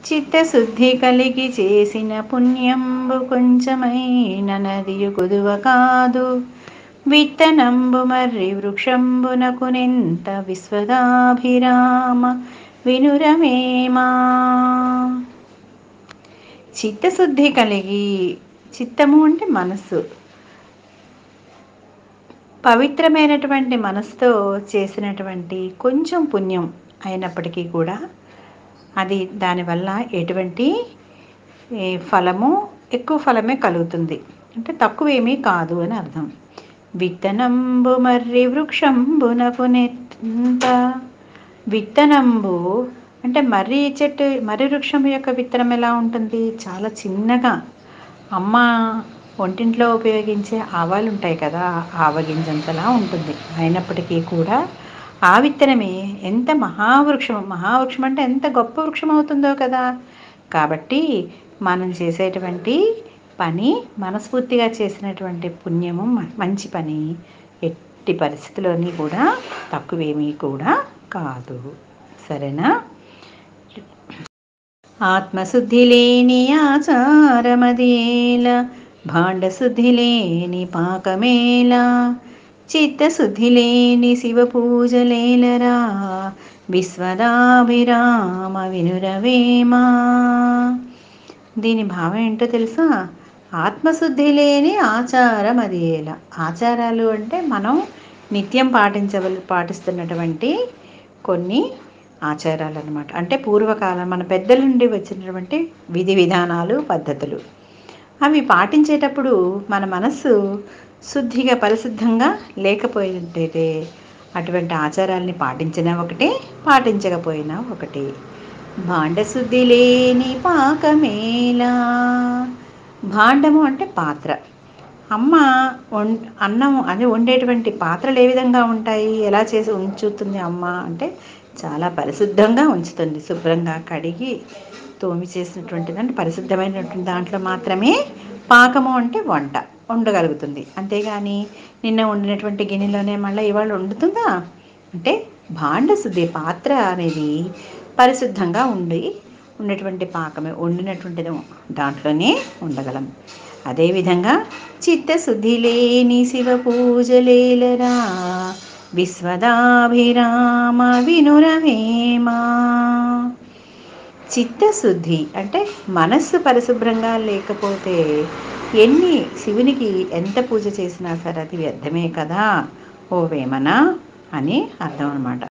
చిత్తశుద్ధి కలిగి చేసిన పుణ్యంబు కొంచెమైన నదియు కొదువ కాదు విత్తనంబు మర్రి వృక్షంబునకునెంత విశ్వదాభిరామ వినురమేమా చిత్తశుద్ధి కలిగి చిత్తము అంటే మనస్సు పవిత్రమైనటువంటి మనసుతో చేసినటువంటి కొంచెం పుణ్యం అయినప్పటికీ కూడా అది దానివల్ల ఎటువంటి ఫలము ఎక్కువ ఫలమే కలుగుతుంది అంటే తక్కువేమీ కాదు అని అర్థం విత్తనంబు మర్రి వృక్షంబునకు నెంత విత్తనంబు అంటే మర్రి చెట్టు మర్రి వృక్షం యొక్క విత్తనం ఎలా ఉంటుంది చాలా చిన్నగా అమ్మ వంటింట్లో ఉపయోగించే ఆవాలు ఉంటాయి కదా ఆవగింజంతలా ఉంటుంది అయినప్పటికీ కూడా ఆ విత్తనమే ఎంత మహావృక్షం మహావృక్షం అంటే ఎంత గొప్ప వృక్షం అవుతుందో కదా కాబట్టి మనం చేసేటువంటి పని మనస్ఫూర్తిగా చేసినటువంటి పుణ్యము మంచి పని ఎట్టి పరిస్థితుల్లోని కూడా తక్కువేమీ కూడా కాదు సరేనా ఆత్మశుద్ధి లేని ఆచారమదేల భాండశుద్ధి లేని పాకమేలా చిత్తశుద్ధి లేని శివ పూజలేలరా విశ్వదాభిరామ వినురవేమా దీని భావం ఏంటో తెలుసా ఆత్మశుద్ధి లేని ఆచారం అదేలా ఆచారాలు అంటే మనం నిత్యం పాటించవల్ పాటిస్తున్నటువంటి కొన్ని ఆచారాలు అనమాట అంటే పూర్వకాలం మన పెద్దల నుండి వచ్చినటువంటి విధి విధానాలు పద్ధతులు అవి పాటించేటప్పుడు మన మనస్సు శుద్ధిగా పరిశుద్ధంగా లేకపోయినట్టయితే అటువంటి ఆచారాల్ని పాటించినా ఒకటే పాటించకపోయినా ఒకటి భాండశుద్ధి లేని పాకమేలా భాండము అంటే పాత్ర అమ్మ వం అన్నం అది వండేటువంటి పాత్రలు ఏ విధంగా ఉంటాయి ఎలా చేసి ఉంచుతుంది అమ్మ అంటే చాలా పరిశుద్ధంగా ఉంచుతుంది శుభ్రంగా కడిగి తోమి చేసినటువంటిది అంటే పరిశుద్ధమైనటువంటి దాంట్లో మాత్రమే పాకము అంటే వంట వండగలుగుతుంది అంతేగాని నిన్న వండినటువంటి గిన్నెలోనే మళ్ళీ ఇవాళ వండుతుందా అంటే భాండ శుద్ధి పాత్ర అనేది పరిశుద్ధంగా ఉండి ఉన్నటువంటి పాకమే వండినటువంటిది దాంట్లోనే ఉండగలం అదేవిధంగా చిత్తశుద్ధి లేని శివ పూజలేలరా విశ్వదాభిరామ వినురవేమా చిత్తశుద్ధి అంటే మనస్సు పరిశుభ్రంగా లేకపోతే ఎన్ని శివునికి ఎంత పూజ చేసినా సరే అది వ్యర్థమే కదా ఓ వేమన అని అర్థం అనమాట